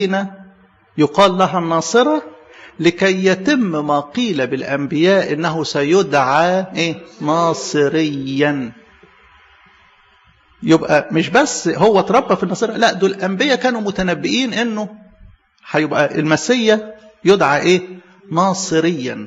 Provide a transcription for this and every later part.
يقال لها الناصرة لكي يتم ما قيل بالأنبياء إنه سيدعى إيه؟ ناصريا يبقى مش بس هو اتربى في الناصرة لا دول الأنبياء كانوا متنبئين إنه هيبقى المسيا يدعى إيه ناصريا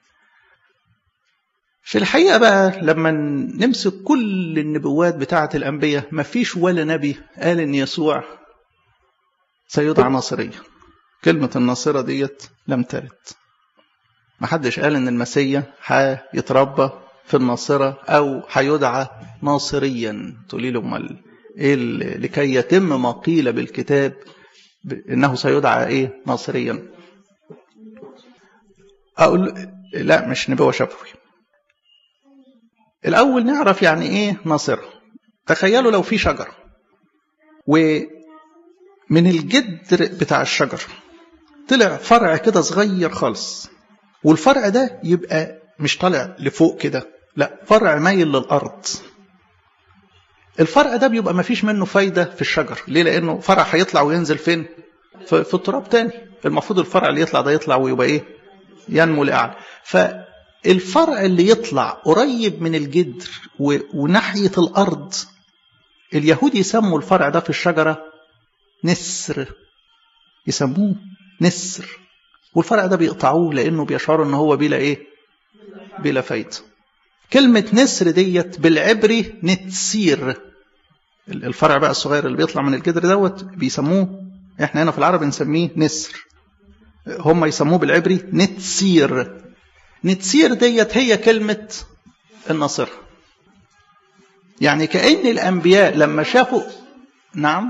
في الحقيقة بقى لما نمسك كل النبوات بتاعة الأنبياء ما فيش ولا نبي قال إن يسوع سيدعى ناصريا كلمة الناصرة ديت لم ترد ما حدش قال إن المسيا هيتربى في الناصرة أو هيدعى ناصريا تقولي له أمال إيه لكي يتم ما قيل بالكتاب إنه سيدعى إيه ناصريا أقول لا مش نبوة شفوي الأول نعرف يعني إيه ناصرة تخيلوا لو في شجرة ومن الجدر بتاع الشجر طلع فرع كده صغير خالص والفرع ده يبقى مش طالع لفوق كده لا فرع مايل للأرض الفرع ده بيبقى ما فيش منه فايدة في الشجر ليه لأنه فرع هيطلع وينزل فين في, في التراب تاني المفروض الفرع اللي يطلع ده يطلع ويبقى ايه ينمو لأعلى فالفرع اللي يطلع قريب من الجدر وناحية الأرض اليهود يسموا الفرع ده في الشجرة نسر يسموه نسر والفرع ده بيقطعوه لأنه بيشعروا ان هو بلا ايه بلا فايدة كلمة نسر ديت بالعبري نتسير الفرع بقى الصغير اللي بيطلع من الجدر دوت بيسموه احنا هنا في العرب نسميه نسر هم يسموه بالعبري نتسير نتسير ديت هي كلمة النصر يعني كأن الأنبياء لما شافوا نعم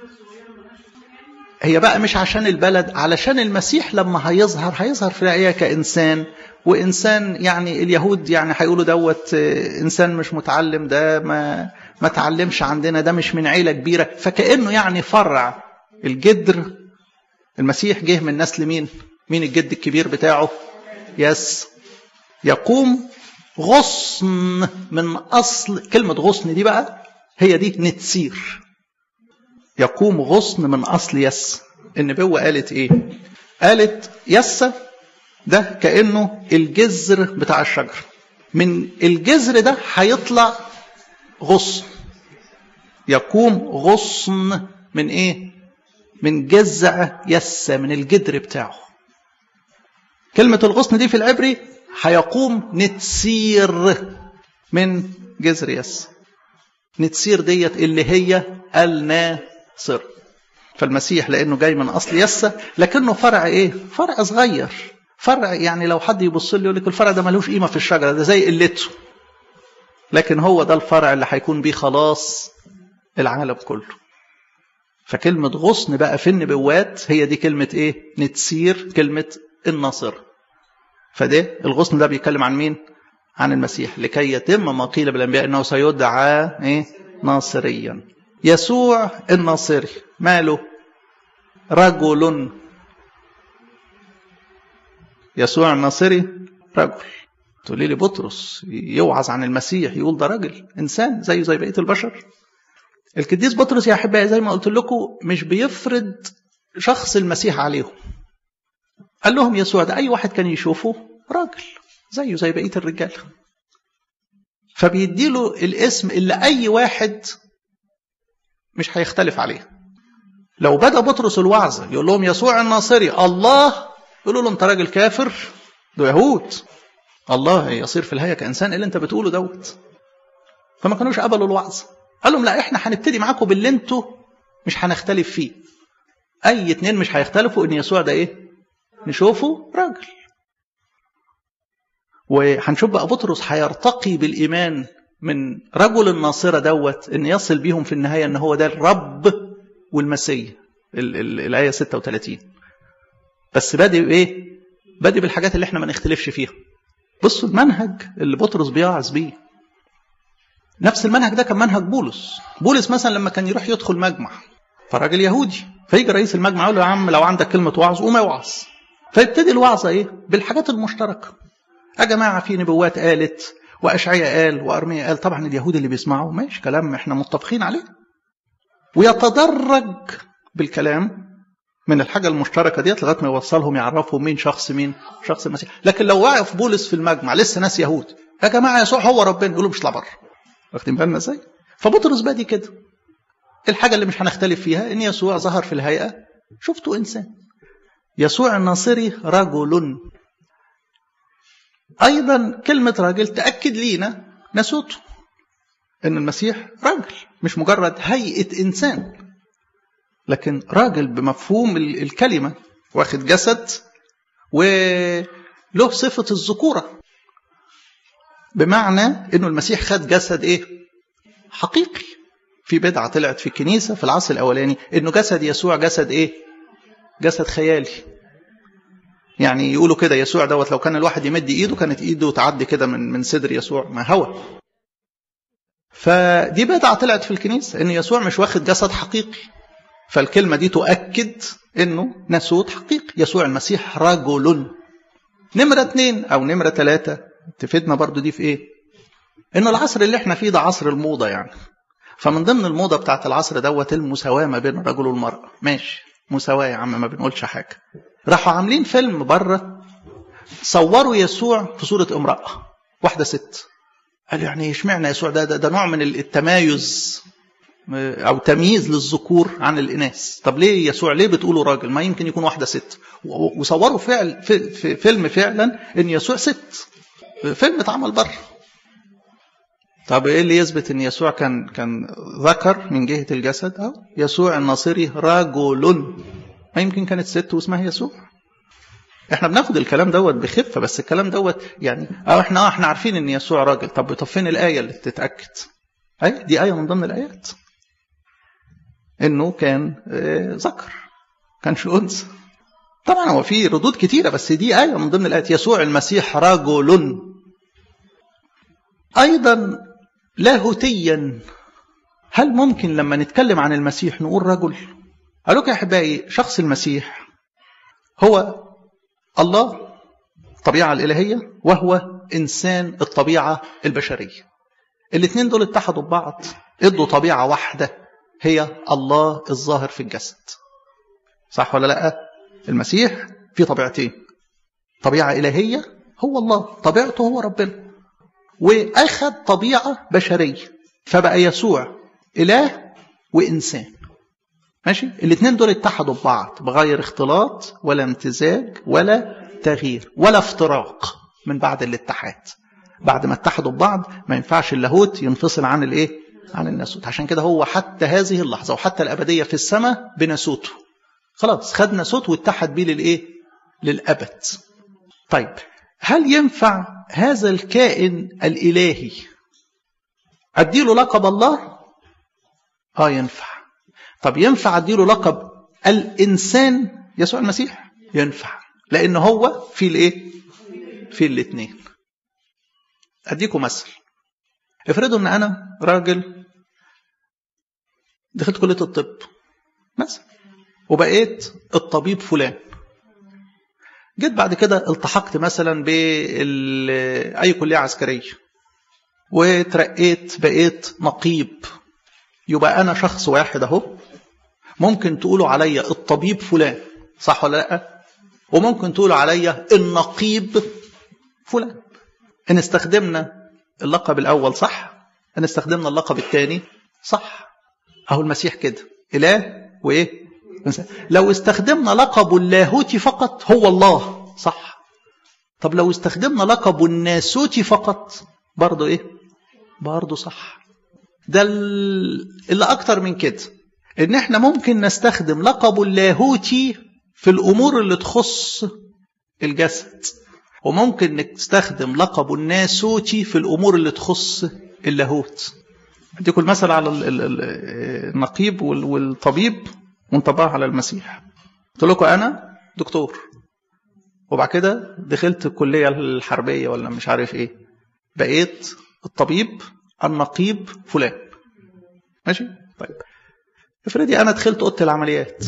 هي بقى مش عشان البلد علشان المسيح لما هيظهر هيظهر في الحقيقة كإنسان وإنسان يعني اليهود يعني هيقولوا دوت إنسان مش متعلم ده ما ما تعلمش عندنا ده مش من عيلة كبيرة فكأنه يعني فرع الجدر المسيح جه من نسل مين مين الجد الكبير بتاعه يس يقوم غصن من أصل كلمة غصن دي بقى هي دي نتسير يقوم غصن من أصل يس النبوة قالت إيه قالت يس ده كأنه الجذر بتاع الشجر من الجذر ده هيطلع غصن يقوم غصن من ايه من جذع يس من الجدر بتاعه كلمة الغصن دي في العبري هيقوم نتسير من جذر يس نتسير ديت اللي هي الناصر فالمسيح لانه جاي من اصل يسة لكنه فرع ايه فرع صغير فرع يعني لو حد يبص لي يقول لك الفرع ده ملوش قيمه في الشجره ده زي قلته لكن هو ده الفرع اللي هيكون بيه خلاص العالم كله فكلمة غصن بقى في النبوات هي دي كلمة ايه نتسير كلمة الناصر فده الغصن ده بيتكلم عن مين عن المسيح لكي يتم ما قيل بالانبياء انه سيدعى ايه ناصريا يسوع الناصري ماله رجل يسوع الناصري رجل تقولي لي بطرس يوعظ عن المسيح يقول ده راجل انسان زيه زي بقيه البشر القديس بطرس يا احبائي زي ما قلت لكم مش بيفرض شخص المسيح عليهم قال لهم يسوع ده اي واحد كان يشوفه راجل زيه زي بقيه الرجال فبيديله الاسم اللي اي واحد مش هيختلف عليه لو بدا بطرس الوعظ يقول لهم يسوع الناصري الله يقولوا له انت راجل كافر ده يهود الله يصير في الهيئه كانسان اللي انت بتقوله دوت فما كانوش قبلوا الوعظ قال لهم لا احنا هنبتدي معاكم باللي انتوا مش هنختلف فيه اي اتنين مش هيختلفوا ان يسوع ده ايه نشوفه راجل وهنشوف بقى بطرس هيرتقي بالايمان من رجل الناصرة دوت ان يصل بيهم في النهاية ان هو ده الرب والمسيح الآية 36 بس بادئ بايه بادئ بالحاجات اللي احنا ما نختلفش فيها بصوا المنهج اللي بطرس بيوعظ بيه نفس المنهج ده كان منهج بولس بولس مثلا لما كان يروح يدخل مجمع فراجل يهودي فيجي رئيس المجمع يقول له يا عم لو عندك كلمة وعظ قوم اوعظ فيبتدي الوعظة ايه بالحاجات المشتركة يا جماعة في نبوات قالت وأشعية قال وأرمية قال طبعا اليهود اللي بيسمعوا ماشي كلام احنا متفقين عليه ويتدرج بالكلام من الحاجة المشتركة ديت لغاية ما يوصلهم يعرفوا مين شخص مين شخص المسيح لكن لو وقف بولس في المجمع لسه ناس يهود يا جماعة يسوع هو ربنا يقولوا مش اطلع بره واخدين بالنا ازاي فبطرس بادي كده الحاجة اللي مش هنختلف فيها ان يسوع ظهر في الهيئة شفته انسان يسوع الناصري رجل ايضا كلمة راجل تأكد لينا نسوته ان المسيح راجل مش مجرد هيئة انسان لكن راجل بمفهوم الكلمة واخد جسد وله صفة الذكورة بمعنى انه المسيح خد جسد ايه حقيقي في بدعة طلعت في الكنيسة في العصر الاولاني انه جسد يسوع جسد ايه جسد خيالي يعني يقولوا كده يسوع دوت لو كان الواحد يمد ايده كانت ايده تعدي كده من من صدر يسوع ما هو فدي بدعة طلعت في الكنيسة ان يسوع مش واخد جسد حقيقي فالكلمة دي تؤكد انه ناسوت حقيقي يسوع المسيح رجل نمرة اتنين او نمرة ثلاثة تفيدنا برضو دي في ايه ان العصر اللي احنا فيه ده عصر الموضة يعني فمن ضمن الموضة بتاعت العصر دوت المساواة ما بين الرجل والمرأة ماشي مساواة يا عم ما بنقولش حاجة راحوا عاملين فيلم بره صوروا يسوع في صورة امرأة واحدة ست قال يعني اشمعنى يسوع ده, ده ده نوع من التمايز او تمييز للذكور عن الاناث طب ليه يسوع ليه بتقولوا راجل ما يمكن يكون واحده ست وصوروا فعل في, في فيلم فعلا ان يسوع ست فيلم اتعمل بره طب ايه اللي يثبت ان يسوع كان كان ذكر من جهه الجسد او يسوع الناصري رجل ما يمكن كانت ست واسمها يسوع احنا بناخد الكلام دوت بخفه بس الكلام دوت يعني اه احنا اه احنا عارفين ان يسوع راجل طب طب فين الايه اللي تتاكد اي دي ايه من ضمن الايات انه كان ذكر كانش انثى طبعا هو في ردود كتيرة بس دي آية من ضمن الآيات يسوع المسيح رجل أيضا لاهوتيا هل ممكن لما نتكلم عن المسيح نقول رجل قالوا يا أحبائي شخص المسيح هو الله الطبيعة الإلهية وهو إنسان الطبيعة البشرية الاثنين دول اتحدوا ببعض ادوا طبيعة واحدة هي الله الظاهر في الجسد صح ولا لا المسيح في طبيعتين طبيعة إلهية هو الله طبيعته هو ربنا وأخذ طبيعة بشرية فبقى يسوع إله وإنسان ماشي الاثنين دول اتحدوا ببعض بغير اختلاط ولا امتزاج ولا تغيير ولا افتراق من بعد الاتحاد بعد ما اتحدوا ببعض ما ينفعش اللاهوت ينفصل عن الايه عن الناسوت عشان كده هو حتى هذه اللحظه وحتى الابديه في السماء بناسوته خلاص خد ناسوت واتحد بيه للايه للابد طيب هل ينفع هذا الكائن الالهي اديله لقب الله اه ينفع طب ينفع اديله لقب الانسان يسوع المسيح ينفع لان هو في الايه في الاثنين اديكم مثل افرضوا ان انا راجل دخلت كليه الطب مثلا وبقيت الطبيب فلان جيت بعد كده التحقت مثلا بأي كلية عسكرية وترقيت بقيت نقيب يبقى أنا شخص واحد أهو ممكن تقولوا عليا الطبيب فلان صح ولا لأ وممكن تقولوا عليا النقيب فلان إن استخدمنا اللقب الأول صح إن استخدمنا اللقب الثاني صح أهو المسيح كده إله وإيه لو استخدمنا لقب اللاهوتي فقط هو الله صح طب لو استخدمنا لقب الناسوتي فقط برضه ايه برضه صح ده اللي اكتر من كده ان احنا ممكن نستخدم لقب اللاهوتي في الامور اللي تخص الجسد وممكن نستخدم لقب الناسوتي في الامور اللي تخص اللاهوت اديكم المثل على النقيب والطبيب ونطبقها على المسيح قلت لكم انا دكتور وبعد كده دخلت الكليه الحربيه ولا مش عارف ايه بقيت الطبيب النقيب فلان ماشي طيب افرضي انا دخلت اوضه العمليات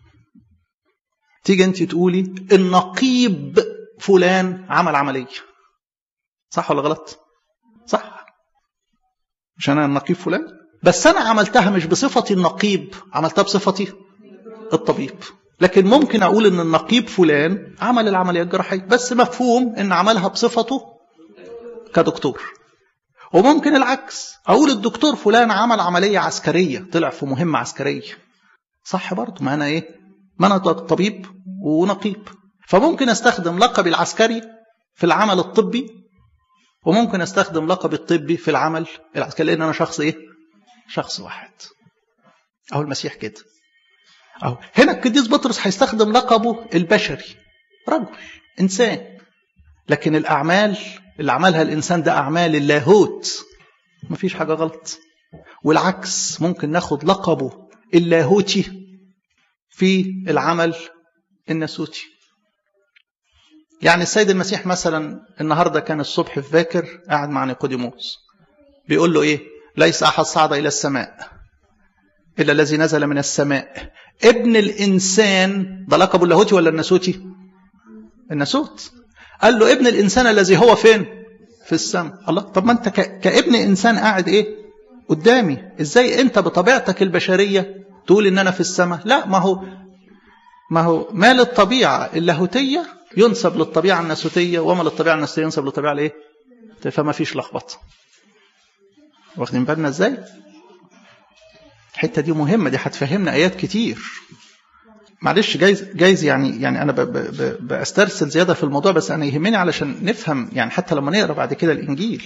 تيجي انت تقولي النقيب فلان عمل عمليه صح ولا غلط صح مش انا النقيب فلان بس انا عملتها مش بصفتي النقيب عملتها بصفتي الطبيب لكن ممكن اقول ان النقيب فلان عمل العمليه الجراحيه بس مفهوم ان عملها بصفته كدكتور وممكن العكس اقول الدكتور فلان عمل عمليه عسكريه طلع في مهمه عسكريه صح برضه ما انا ايه ما انا طبيب ونقيب فممكن استخدم لقبي العسكري في العمل الطبي وممكن استخدم لقبي الطبي في العمل العسكري لان انا شخص ايه شخص واحد اهو المسيح كده اهو هنا القديس بطرس هيستخدم لقبه البشري رجل انسان لكن الاعمال اللي عملها الانسان ده اعمال اللاهوت مفيش حاجه غلط والعكس ممكن ناخد لقبه اللاهوتي في العمل الناسوتي يعني السيد المسيح مثلا النهارده كان الصبح في باكر قاعد مع نيقوديموس بيقول له ايه ليس احد صعد الى السماء الا الذي نزل من السماء ابن الانسان ده لقبه اللاهوتي ولا الناسوتي الناسوت قال له ابن الانسان الذي هو فين في السماء الله طب ما انت كابن انسان قاعد ايه قدامي ازاي انت بطبيعتك البشريه تقول ان انا في السماء لا ما هو ما هو ما للطبيعه اللاهوتيه ينسب للطبيعه الناسوتيه وما للطبيعه الناسوتيه ينسب للطبيعه الايه فما فيش لخبطه واخدين بالنا ازاي الحته دي مهمه دي هتفهمنا ايات كتير معلش جايز جايز يعني يعني انا ب ب بسترسل زياده في الموضوع بس انا يهمني علشان نفهم يعني حتى لما نقرا بعد كده الانجيل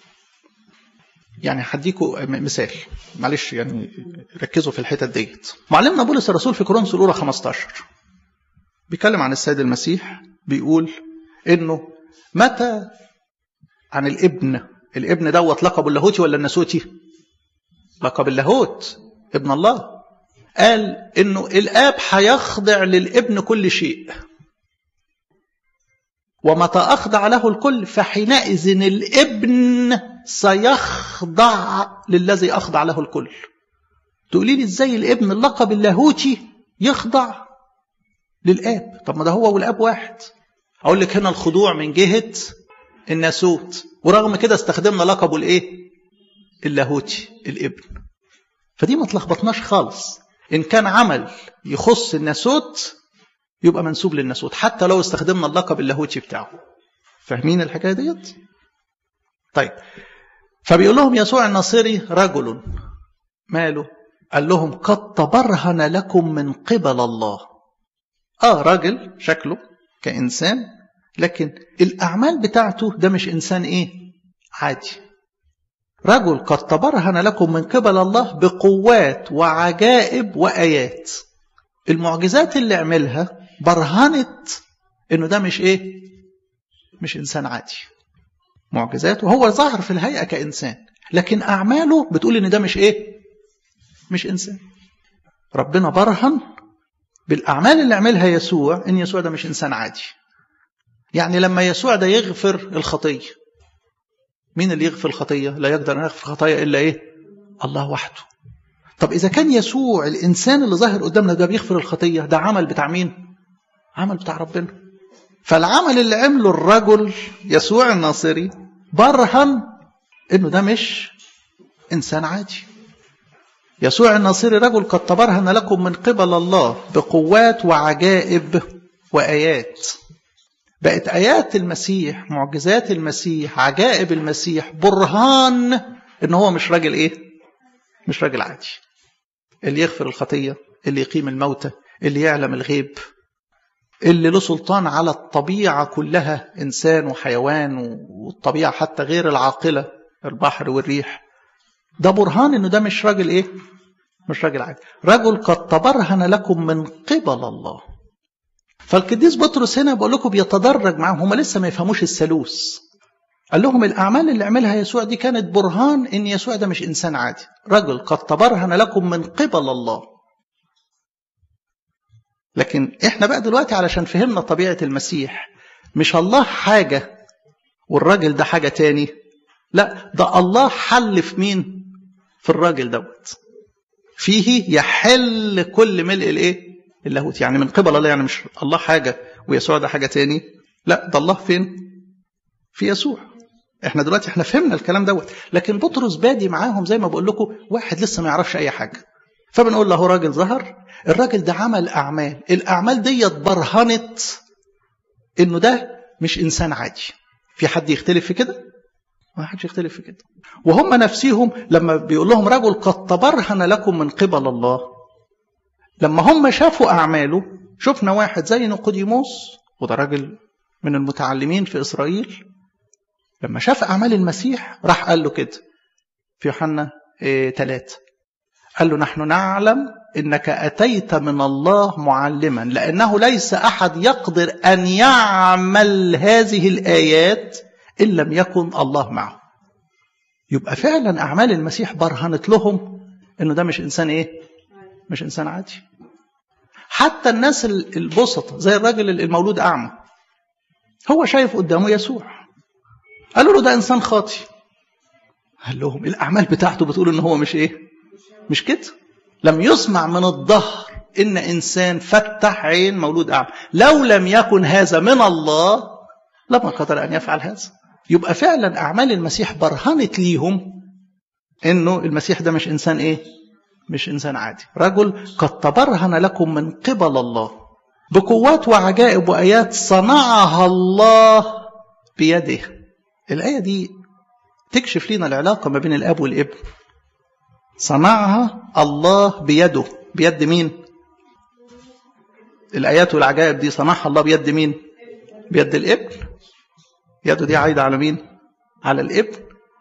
يعني هديكوا مثال معلش يعني ركزوا في الحتت ديت معلمنا بولس الرسول في كورنثوس الاولى 15 بيتكلم عن السيد المسيح بيقول انه متى عن الابن الابن دوت لقب اللاهوتي ولا الناسوتي لقب اللاهوت ابن الله قال انه الاب هيخضع للابن كل شيء ومتى اخضع له الكل فحينئذ الابن سيخضع للذي اخضع له الكل تقولي لي ازاي الابن اللقب اللاهوتي يخضع للاب طب ما ده هو والاب واحد اقول لك هنا الخضوع من جهه الناسوت ورغم كده استخدمنا لقبه الايه اللاهوتي الابن فدي ما تلخبطناش خالص ان كان عمل يخص الناسوت يبقى منسوب للناسوت حتى لو استخدمنا اللقب اللاهوتي بتاعه فاهمين الحكايه ديت طيب فبيقول لهم يسوع الناصري رجل ماله قال لهم قد تبرهن لكم من قبل الله اه راجل شكله كانسان لكن الاعمال بتاعته ده مش انسان ايه عادي رجل قد تبرهن لكم من قبل الله بقوات وعجائب وايات المعجزات اللي عملها برهنت انه ده مش ايه مش انسان عادي معجزات وهو ظهر في الهيئه كانسان لكن اعماله بتقول ان ده مش ايه مش انسان ربنا برهن بالاعمال اللي عملها يسوع ان يسوع ده مش انسان عادي يعني لما يسوع ده يغفر الخطيه مين اللي يغفر الخطيه لا يقدر ان يغفر الخطايا الا ايه الله وحده طب اذا كان يسوع الانسان اللي ظاهر قدامنا ده بيغفر الخطيه ده عمل بتاع مين عمل بتاع ربنا فالعمل اللي عمله الرجل يسوع الناصري برهن انه ده مش انسان عادي يسوع الناصري رجل قد تبرهن لكم من قبل الله بقوات وعجائب وايات بقت ايات المسيح معجزات المسيح عجائب المسيح برهان ان هو مش راجل ايه مش راجل عادي اللي يغفر الخطيه اللي يقيم الموتى اللي يعلم الغيب اللي له سلطان على الطبيعة كلها إنسان وحيوان والطبيعة حتى غير العاقلة البحر والريح ده برهان إنه ده مش راجل إيه؟ مش راجل عادي رجل قد تبرهن لكم من قبل الله فالقديس بطرس هنا بقول لكم بيتدرج معاهم هم لسه ما يفهموش الثالوث قال لهم الأعمال اللي عملها يسوع دي كانت برهان إن يسوع ده مش إنسان عادي رجل قد تبرهن لكم من قبل الله لكن احنا بقى دلوقتي علشان فهمنا طبيعة المسيح مش الله حاجة والراجل ده حاجة تاني لا ده الله حل في مين في الراجل دوت فيه يحل كل ملء الايه اللاهوت يعني من قبل الله يعني مش الله حاجة ويسوع ده حاجة تاني لا ده الله فين في يسوع احنا دلوقتي احنا فهمنا الكلام دوت لكن بطرس بادي معاهم زي ما بقول لكم واحد لسه ما يعرفش اي حاجه فبنقول له راجل ظهر الراجل ده عمل اعمال الاعمال ديت برهنت انه ده مش انسان عادي في حد يختلف في كده ما حدش يختلف في كده وهم نفسيهم لما بيقول لهم رجل قد تبرهن لكم من قبل الله لما هم شافوا اعماله شفنا واحد زي نيقوديموس وده راجل من المتعلمين في اسرائيل لما شاف اعمال المسيح راح قال له كده في يوحنا ثلاثة قال له نحن نعلم انك اتيت من الله معلما لانه ليس احد يقدر ان يعمل هذه الايات ان لم يكن الله معه يبقى فعلا اعمال المسيح برهنت لهم انه ده مش انسان ايه مش انسان عادي حتى الناس البسطة زي الراجل المولود اعمى هو شايف قدامه يسوع قالوا له ده انسان خاطي قال لهم الاعمال بتاعته بتقول ان هو مش ايه مش كده لم يسمع من الظهر ان انسان فتح عين مولود اعمى لو لم يكن هذا من الله لما قدر ان يفعل هذا يبقى فعلا اعمال المسيح برهنت ليهم انه المسيح ده مش انسان ايه مش انسان عادي رجل قد تبرهن لكم من قبل الله بقوات وعجائب وايات صنعها الله بيده الايه دي تكشف لنا العلاقه ما بين الاب والابن صنعها الله بيده بيد مين الايات والعجائب دي صنعها الله بيد مين بيد الابن يده دي عايده على مين على الابن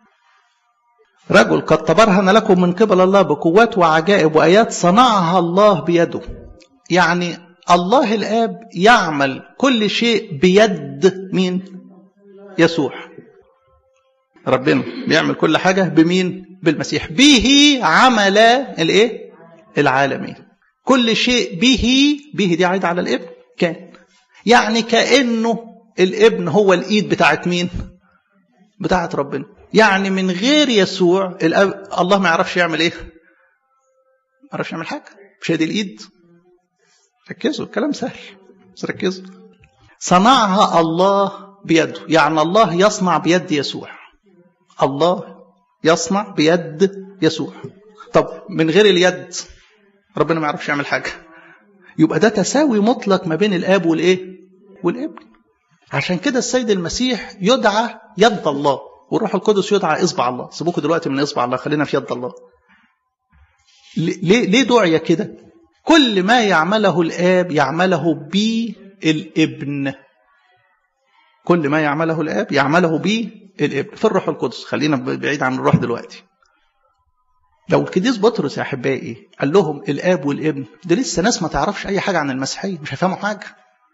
رجل قد تبرهن لكم من قبل الله بقوات وعجائب وايات صنعها الله بيده يعني الله الاب يعمل كل شيء بيد مين يسوع ربنا بيعمل كل حاجة بمين بالمسيح به عمل الايه العالمين كل شيء به به دي عايدة على الابن كان يعني كأنه الابن هو الايد بتاعت مين بتاعت ربنا يعني من غير يسوع الأب... الله ما يعرفش يعمل ايه ما يعرفش يعمل حاجة مش هي دي الايد ركزوا الكلام سهل بس ركزوا صنعها الله بيده يعني الله يصنع بيد يسوع الله يصنع بيد يسوع طب من غير اليد ربنا ما يعرفش يعمل حاجة يبقى ده تساوي مطلق ما بين الاب والايه والابن عشان كده السيد المسيح يدعى يد الله والروح القدس يدعى اصبع الله سيبوكوا دلوقتي من اصبع الله خلينا في يد الله ليه ليه دعي كده كل ما يعمله الاب يعمله بالابن كل ما يعمله الاب يعمله بالابن في الروح القدس خلينا بعيد عن الروح دلوقتي لو القديس بطرس يا احبائي قال لهم الاب والابن ده لسه ناس ما تعرفش اي حاجه عن المسيحيه مش هيفهموا حاجه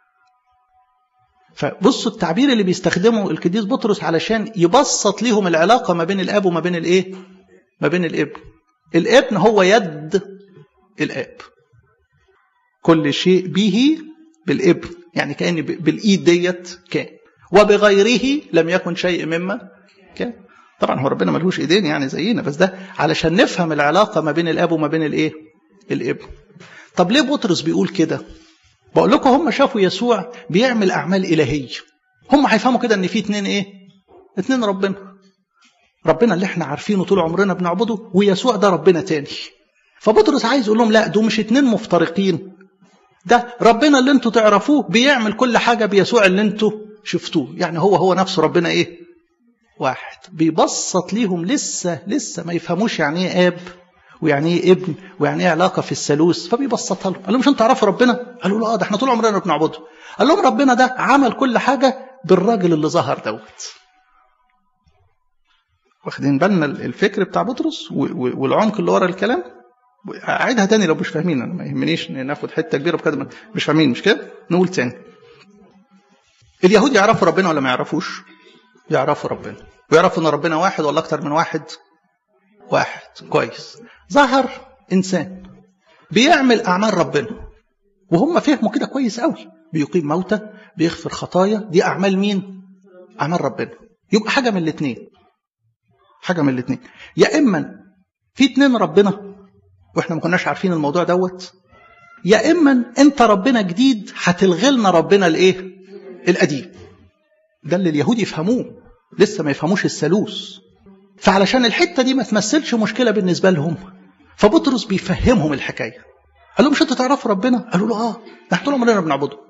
فبصوا التعبير اللي بيستخدمه القديس بطرس علشان يبسط ليهم العلاقه ما بين الاب وما بين الايه ما بين الابن الابن هو يد الاب كل شيء به بالابن يعني كان بالايد ديت كان وبغيره لم يكن شيء مما كان طبعا هو ربنا ملهوش ايدين يعني زينا بس ده علشان نفهم العلاقه ما بين الاب وما بين الايه الابن طب ليه بطرس بيقول كده بقول لكم هم شافوا يسوع بيعمل اعمال الهيه هم هيفهموا كده ان في اتنين ايه اتنين ربنا ربنا اللي احنا عارفينه طول عمرنا بنعبده ويسوع ده ربنا تاني فبطرس عايز يقول لهم لا دول مش اتنين مفترقين ده ربنا اللي انتوا تعرفوه بيعمل كل حاجة بيسوع اللي انتوا شفتوه يعني هو هو نفسه ربنا ايه واحد بيبسط ليهم لسه لسه ما يفهموش يعني ايه اب ويعني ايه ابن ويعني ايه علاقه في الثالوث فبيبسطها لهم قال لهم مش انتوا تعرفوا ربنا قالوا له اه ده احنا طول عمرنا بنعبده قال لهم ربنا ده عمل كل حاجه بالراجل اللي ظهر دوت واخدين بالنا الفكر بتاع بطرس والعمق اللي ورا الكلام اعيدها تاني لو مش فاهمين انا ما يهمنيش ناخد حته كبيره بكده مش فاهمين مش كده نقول تاني اليهود يعرفوا ربنا ولا ما يعرفوش يعرفوا ربنا ويعرفوا ان ربنا واحد ولا اكتر من واحد واحد كويس ظهر انسان بيعمل اعمال ربنا وهم فهموا كده كويس قوي بيقيم موتى بيغفر خطايا دي اعمال مين اعمال ربنا يبقى حاجه من الاثنين حاجه من الاثنين يا اما في اتنين ربنا واحنا ما كناش عارفين الموضوع دوت يا اما انت ربنا جديد هتلغي لنا ربنا الايه القديم ده اللي اليهود يفهموه لسه ما يفهموش الثالوث فعلشان الحته دي ما تمثلش مشكله بالنسبه لهم فبطرس بيفهمهم الحكايه قال لهم مش انتوا تعرفوا ربنا قالوا له اه ده احنا طول عمرنا بنعبده